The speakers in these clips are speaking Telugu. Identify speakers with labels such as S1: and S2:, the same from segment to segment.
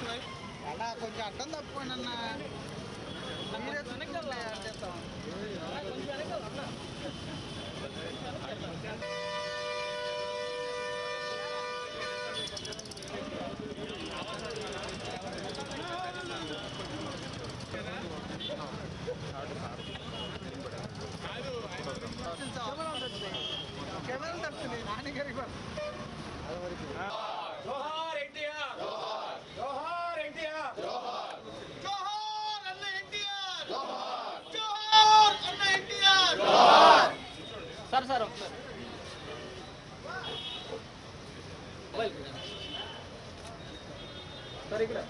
S1: అలా కొంచెం అడ్డం తప్పుకోండి అన్న మీరే చూసుకుంటే అడ్డేస్తాం కెమెరా తప్పుతుంది నాన్నగారికి జోహార్ అన్న ఎన్టీఆర్ జోహార్ అన్న ఎన్టీఆర్
S2: సార్ సార్ ఒకసారి సార్ ఇక్కడ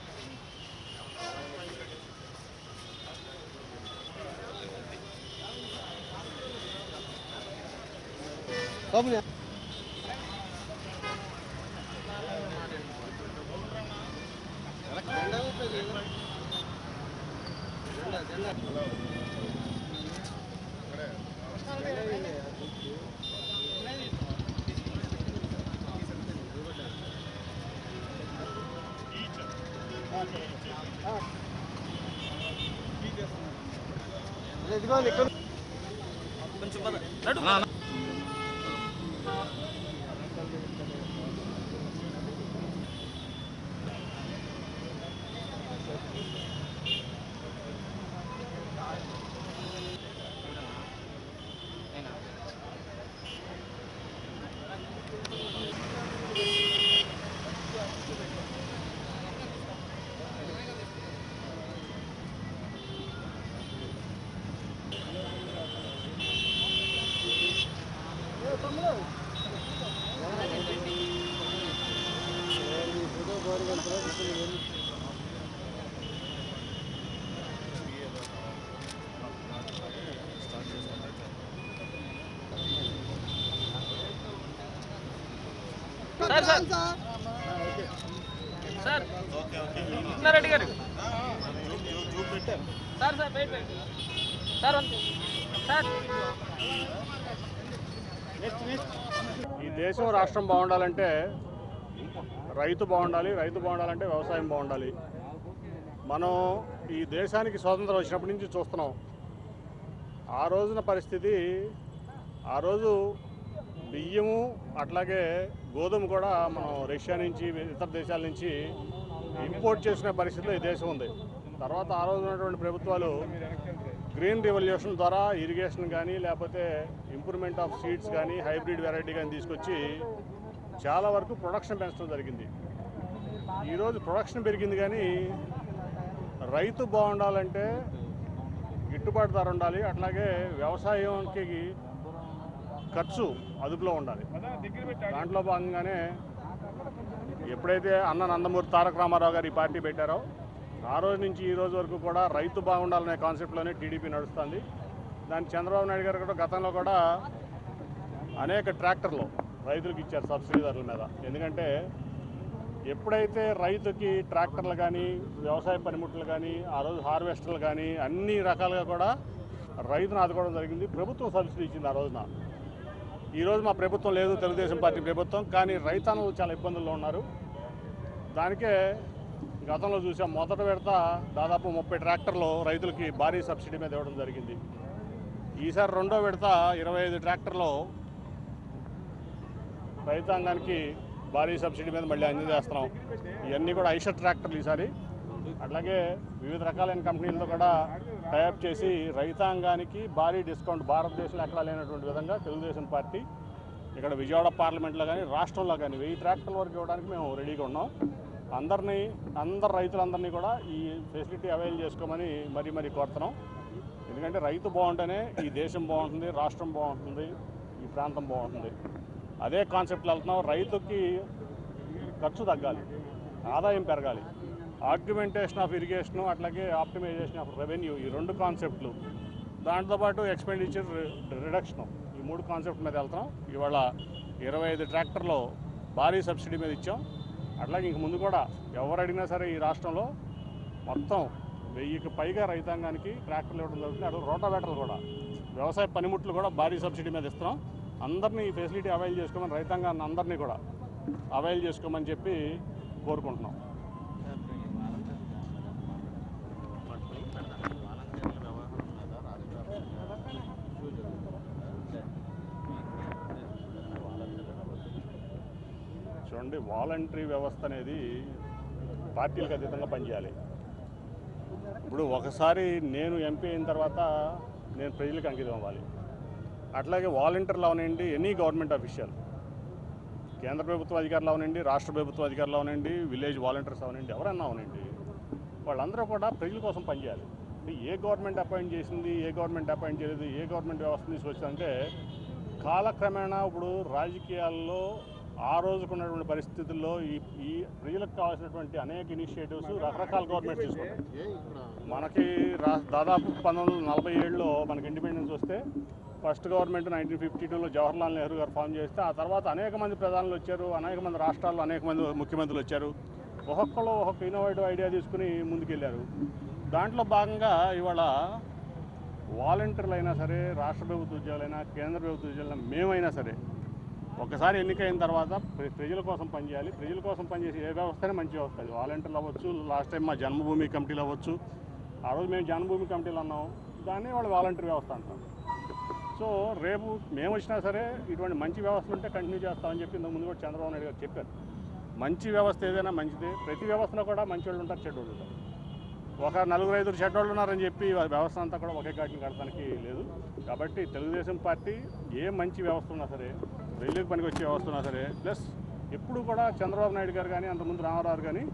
S2: కొంచెం పద నడు సార్ సార్ సార్ కృష్ణారెడ్డి గారు sir sir wait wait sir అంతే సార్
S3: ఈ దేశం రాష్ట్రం బాగుండాలంటే రైతు బాగుండాలి రైతు బాగుండాలంటే వ్యవసాయం బాగుండాలి మనం ఈ దేశానికి స్వాతంత్రం వచ్చినప్పటి నుంచి చూస్తున్నాం ఆ రోజున పరిస్థితి ఆ రోజు బియ్యము అట్లాగే గోధుమ కూడా మనం రష్యా నుంచి ఇతర దేశాల నుంచి ఇంపోర్ట్ చేసుకునే పరిస్థితిలో ఈ దేశం ఉంది తర్వాత ఆ రోజు ఉన్నటువంటి ప్రభుత్వాలు గ్రీన్ రెవల్యూషన్ ద్వారా ఇరిగేషన్ కానీ లేకపోతే ఇంప్రూవ్మెంట్ ఆఫ్ సీడ్స్ కానీ హైబ్రిడ్ వెరైటీ కానీ తీసుకొచ్చి చాలా వరకు ప్రొడక్షన్ పెంచడం జరిగింది ఈరోజు ప్రొడక్షన్ పెరిగింది కానీ రైతు బాగుండాలంటే గిట్టుబాటు ధర ఉండాలి అట్లాగే వ్యవసాయానికి ఖర్చు అదుపులో ఉండాలి దాంట్లో భాగంగానే ఎప్పుడైతే అన్న నందమూరి తారక రామారావు గారు ఈ పార్టీ పెట్టారో ఆ రోజు నుంచి ఈ రోజు వరకు కూడా రైతు బాగుండాలనే కాన్సెప్ట్లోనే టీడీపీ నడుస్తుంది దాని చంద్రబాబు నాయుడు గారు కూడా గతంలో కూడా అనేక ట్రాక్టర్లు రైతులకు ఇచ్చారు సబ్సిడీ ధరల మీద ఎందుకంటే ఎప్పుడైతే రైతుకి ట్రాక్టర్లు కానీ వ్యవసాయ పనిముట్లు కానీ ఆ రోజు హార్వెస్టర్లు కానీ అన్ని రకాలుగా కూడా రైతును ఆదుకోవడం జరిగింది ప్రభుత్వం సబ్సిడీ ఇచ్చింది ఆ రోజున ఈరోజు మా ప్రభుత్వం లేదు తెలుగుదేశం పార్టీ ప్రభుత్వం కానీ రైతాంగం చాలా ఇబ్బందుల్లో ఉన్నారు దానికే గతంలో చూసాం మొదట విడత దాదాపు ముప్పై ట్రాక్టర్లు రైతులకి భారీ సబ్సిడీ మీద ఇవ్వడం జరిగింది ఈసారి రెండో విడత ఇరవై ఐదు ట్రాక్టర్లు రైతాంగానికి భారీ సబ్సిడీ మీద మళ్ళీ అందజేస్తున్నాం ఇవన్నీ కూడా ఐషర్ ట్రాక్టర్లు ఈసారి అట్లాగే వివిధ రకాలైన కంపెనీలతో కూడా టైఅప్ చేసి రైతాంగానికి భారీ డిస్కౌంట్ భారతదేశంలో ఎక్కడా లేనటువంటి విధంగా తెలుగుదేశం పార్టీ ఇక్కడ విజయవాడ పార్లమెంట్లో కానీ రాష్ట్రంలో కానీ వెయ్యి ట్రాక్టర్ల వరకు ఇవ్వడానికి మేము రెడీగా ఉన్నాం అందరినీ అందరు రైతులందరినీ కూడా ఈ ఫెసిలిటీ అవైల్ చేసుకోమని మరీ మరీ కోరుతున్నాం ఎందుకంటే రైతు బాగుంటేనే ఈ దేశం బాగుంటుంది రాష్ట్రం బాగుంటుంది ఈ ప్రాంతం బాగుంటుంది అదే కాన్సెప్ట్లో వెళ్తున్నాం రైతుకి ఖర్చు తగ్గాలి ఆదాయం పెరగాలి ఆర్గ్యుమెంటేషన్ ఆఫ్ ఇరిగేషన్ అట్లాగే ఆప్టిమైజేషన్ ఆఫ్ రెవెన్యూ ఈ రెండు కాన్సెప్ట్లు దాంతోపాటు ఎక్స్పెండిచర్ రిడక్షన్ ఈ మూడు కాన్సెప్ట్ మీద వెళ్తున్నాం ఇవాళ ఇరవై ఐదు ట్రాక్టర్లు భారీ సబ్సిడీ మీద ఇచ్చాం అట్లాగే ఇంక ముందు కూడా ఎవరు అడిగినా సరే ఈ రాష్ట్రంలో మొత్తం వెయ్యికి పైగా రైతాంగానికి ట్రాక్టర్లు ఇవ్వడం జరుగుతుంది అటు రోటావేటర్లు కూడా వ్యవసాయ పనిముట్లు కూడా భారీ సబ్సిడీ మీద ఇస్తున్నాం అందరినీ ఈ ఫెసిలిటీ అవైల్ చేసుకోమని రైతాంగాన్ని అందరినీ కూడా అవైల్ చేసుకోమని చెప్పి కోరుకుంటున్నాం చూడండి వాలంటరీ వ్యవస్థ అనేది పార్టీలకు అతీతంగా పనిచేయాలి ఇప్పుడు ఒకసారి నేను ఎంపీ అయిన తర్వాత నేను ప్రజలకు అంకితం అవ్వాలి అట్లాగే వాలంటీర్లు అవనండి ఎనీ గవర్నమెంట్ అఫీషియల్ కేంద్ర ప్రభుత్వ అధికారులు అవనండి రాష్ట్ర ప్రభుత్వ అధికారులు అవనండి విలేజ్ వాలంటీర్స్ అవనండి ఎవరన్నా అవనండి వాళ్ళందరూ కూడా ప్రజల కోసం పనిచేయాలి అంటే ఏ గవర్నమెంట్ అపాయింట్ చేసింది ఏ గవర్నమెంట్ అపాయింట్ చేయలేదు ఏ గవర్నమెంట్ వ్యవస్థ తీసుకొచ్చిందంటే కాలక్రమేణా ఇప్పుడు రాజకీయాల్లో ఆ రోజుకున్నటువంటి పరిస్థితుల్లో ఈ ఈ ప్రజలకు కావాల్సినటువంటి అనేక ఇనిషియేటివ్స్ రకరకాల గవర్నమెంట్స్ తీసుకుంటాయి మనకి రా దాదాపు పంతొమ్మిది వందల నలభై ఏడులో మనకి ఇండిపెండెన్స్ వస్తే ఫస్ట్ గవర్నమెంట్ నైన్టీన్ ఫిఫ్టీ టూలో జవహర్లాల్ నెహ్రూ గారు ఫామ్ చేస్తే ఆ తర్వాత అనేక మంది ప్రధానులు వచ్చారు అనేక మంది రాష్ట్రాల్లో అనేక మంది ముఖ్యమంత్రులు వచ్చారు ఒక్కొక్కరు ఒక్కొక్క ఇన్నోవేటివ్ ఐడియా తీసుకుని ముందుకెళ్ళారు దాంట్లో భాగంగా ఇవాళ వాలంటీర్లు అయినా సరే రాష్ట్ర ప్రభుత్వ ఉద్యోగులైనా కేంద్ర ప్రభుత్వ ఉద్యోగులైనా మేమైనా సరే ఒకసారి ఎన్నికైన తర్వాత ప్ర- ప్రజల కోసం పనిచేయాలి ప్రజల కోసం పనిచేసే ఏ వ్యవస్థనే మంచి వ్యవస్థ అది వాలంటీర్లు అవ్వచ్చు లాస్ట్ టైం మా జన్మభూమి కమిటీలు అవ్వచ్చు ఆ రోజు మేము జన్మభూమి కమిటీలు అన్నాం దాన్నే వాళ్ళు వాలంటీర్ వ్యవస్థ అంటాం సో రేపు మేము వచ్చినా సరే ఇటువంటి మంచి వ్యవస్థలు ఉంటే కంటిన్యూ చేస్తామని చెప్పి ఇంతకు ముందు కూడా చంద్రబాబు నాయుడు గారు చెప్పారు మంచి వ్యవస్థ ఏదైనా మంచిదే ప్రతి వ్యవస్థలో కూడా మంచి వాళ్ళు ఉంటారు చెడ్డ వాళ్ళు ఉంటారు ఒక నలుగురు ఐదుగురు చెడ్డోళ్ళు ఉన్నారని చెప్పి ఆ వ్యవస్థ అంతా కూడా ఒకే కాటిని కడటానికి లేదు కాబట్టి తెలుగుదేశం పార్టీ ఏ మంచి వ్యవస్థ ఉన్నా సరే రైలుకి పనికి వచ్చే వ్యవస్థ ఉన్నా సరే ప్లస్ ఎప్పుడు కూడా చంద్రబాబు నాయుడు గారు కానీ అంతకుముందు రామారావు కానీ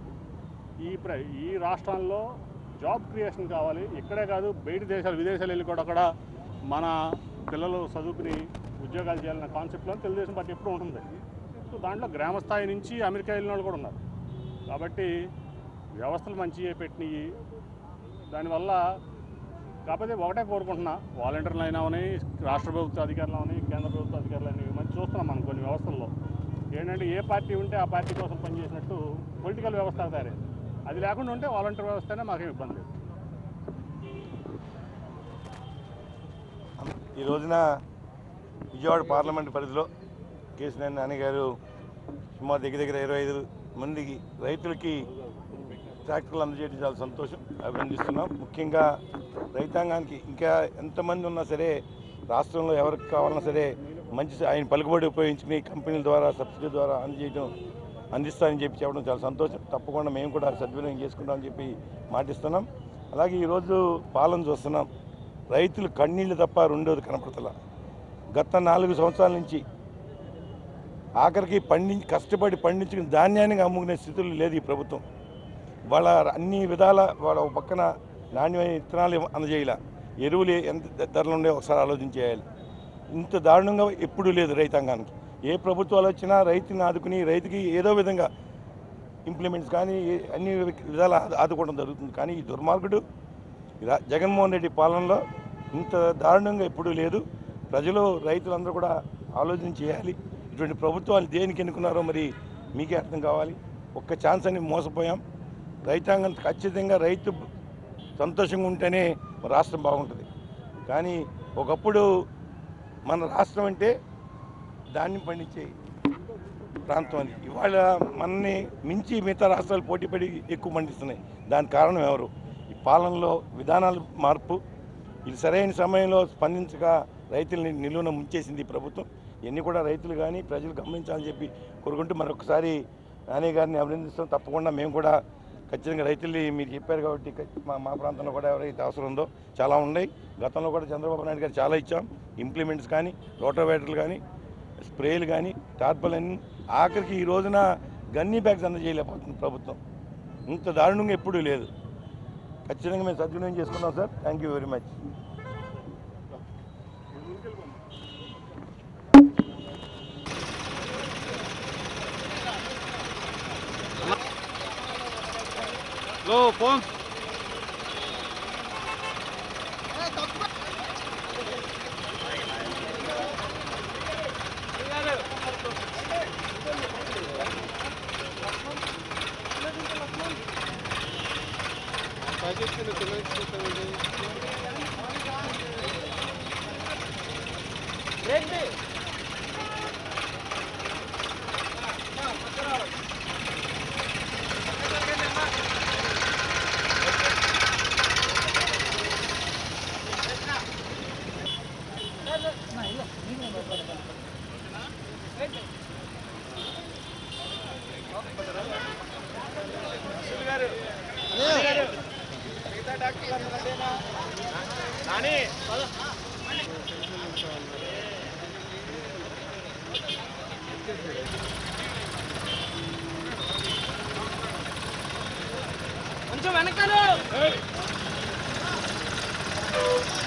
S3: ఈ ప్ర ఈ రాష్ట్రాల్లో జాబ్ క్రియేషన్ కావాలి ఇక్కడే కాదు బయట దేశాలు విదేశాలు వెళ్ళి కూడా కూడా మన పిల్లలు చదువుకుని ఉద్యోగాలు చేయాలన్న కాన్సెప్ట్లో తెలుగుదేశం పార్టీ ఎప్పుడు ఉంటుంది సో దాంట్లో గ్రామ స్థాయి నుంచి అమెరికా వెళ్ళిన వాళ్ళు కూడా ఉన్నారు కాబట్టి వ్యవస్థలు మంచిగా పెట్టినవి దానివల్ల కాకపోతే ఒకటే కోరుకుంటున్నా వాలంటీర్లు అయినా ఉన్నాయి రాష్ట్ర ప్రభుత్వ అధికారులు ఉన్నాయి కేంద్ర ప్రభుత్వ అధికారులు అనేవి మంచి చూస్తున్నాం మనం కొన్ని వ్యవస్థల్లో ఏంటంటే ఏ పార్టీ ఉంటే ఆ పార్టీ కోసం పనిచేసినట్టు పొలిటికల్ వ్యవస్థ తయారైంది అది లేకుండా ఉంటే వాలంటీర్ వ్యవస్థనే మాకేం ఇబ్బంది లేదు
S4: ఈ రోజున విజయవాడ పార్లమెంట్ పరిధిలో కేసినేని నాని గారు సుమారు దగ్గర దగ్గర ఇరవై ఐదు మందికి రైతులకి ట్రాక్టర్లు అందజేయడం చాలా సంతోషం అభినందిస్తున్నాం ముఖ్యంగా రైతాంగానికి ఇంకా ఎంతమంది ఉన్నా సరే రాష్ట్రంలో ఎవరికి కావాలన్నా సరే మంచి ఆయన పలుకుబడి ఉపయోగించుకుని కంపెనీల ద్వారా సబ్సిడీ ద్వారా అందజేయడం అందిస్తానని చెప్పి చెప్పడం చాలా సంతోషం తప్పకుండా మేము కూడా సద్వినియోగం చేసుకుంటామని చెప్పి మాటిస్తున్నాం అలాగే ఈరోజు పాలన చూస్తున్నాం రైతులు కన్నీళ్లు తప్ప రెండోది కనపడతల గత నాలుగు సంవత్సరాల నుంచి ఆఖరికి పండి కష్టపడి పండించిన ధాన్యానికి అమ్ముకునే స్థితిలో లేదు ఈ ప్రభుత్వం వాళ్ళ అన్ని విధాల వాళ్ళ ఒక పక్కన నాణ్యమైన విత్తనాలు అందజేయాల ఎరువులు ఎంత ధరలు ఉండే ఒకసారి ఆలోచించేయాలి ఇంత దారుణంగా ఎప్పుడూ లేదు రైతాంగానికి ఏ ప్రభుత్వాలు వచ్చినా రైతుని ఆదుకుని రైతుకి ఏదో విధంగా ఇంప్లిమెంట్స్ కానీ ఏ- అన్ని విధాలు ఆదు- ఆదుకోవడం జరుగుతుంది కానీ ఈ దుర్మార్గుడు రా- జగన్మోహన్ రెడ్డి పాలనలో ఇంత దారుణంగా ఎప్పుడూ లేదు ప్రజలు రైతులందరూ కూడా ఆలోచన చేయాలి ఇటువంటి ప్రభుత్వాలు దేనికి ఎన్నుకున్నారో మరి మీకే అర్థం కావాలి ఒక్క ఛాన్స్ అని మోసపోయాం రైతాంగం ఖచ్చితంగా రైతు సంతోషంగా ఉంటేనే రాష్ట్రం బాగుంటుంది కానీ ఒకప్పుడు మన రాష్ట్రం అంటే ధాన్యం పండించే ప్రాంతం అది ఇవాళ మనని మించి మిగతా రాష్ట్రాలు పోటీపడి ఎక్కువ పండిస్తున్నాయి దానికి కారణం ఎవరు ఈ పాలనలో విధానాల మార్పు ఇది సరైన సమయంలో స్పందించక రైతుల్ని నిలువున ముంచేసింది ఈ ప్రభుత్వం ఇవన్నీ కూడా రైతులు కానీ ప్రజలు గమనించాలని చెప్పి కోరుకుంటూ మరొకసారి నాని గారిని అభినందిస్తాం తప్పకుండా మేము కూడా ఖచ్చితంగా రైతుల్ని మీరు చెప్పారు కాబట్టి ఖ- మా మా ప్రాంతంలో కూడా ఎవరైతే అవసరం ఉందో చాలా ఉన్నాయి గతంలో కూడా చంద్రబాబు నాయుడు గారు చాలా ఇచ్చాం ఇంప్లిమెంట్స్ కానీ రోటోవేటర్లు కానీ స్ప్రేలు కానీ టార్పల్ అన్ని ఆఖరికి ఈ రోజున గన్నీ బ్యాగ్స్ అందజేయలేకపోతుంది ప్రభుత్వం ఇంత దారుణంగా ఎప్పుడూ లేదు ఖచ్చితంగా మేము సద్వినియోగం చేసుకున్నాం sir thank you very much
S3: లో ఫోన్
S2: బ్రేక్ ది. కొంచెం వెనకాల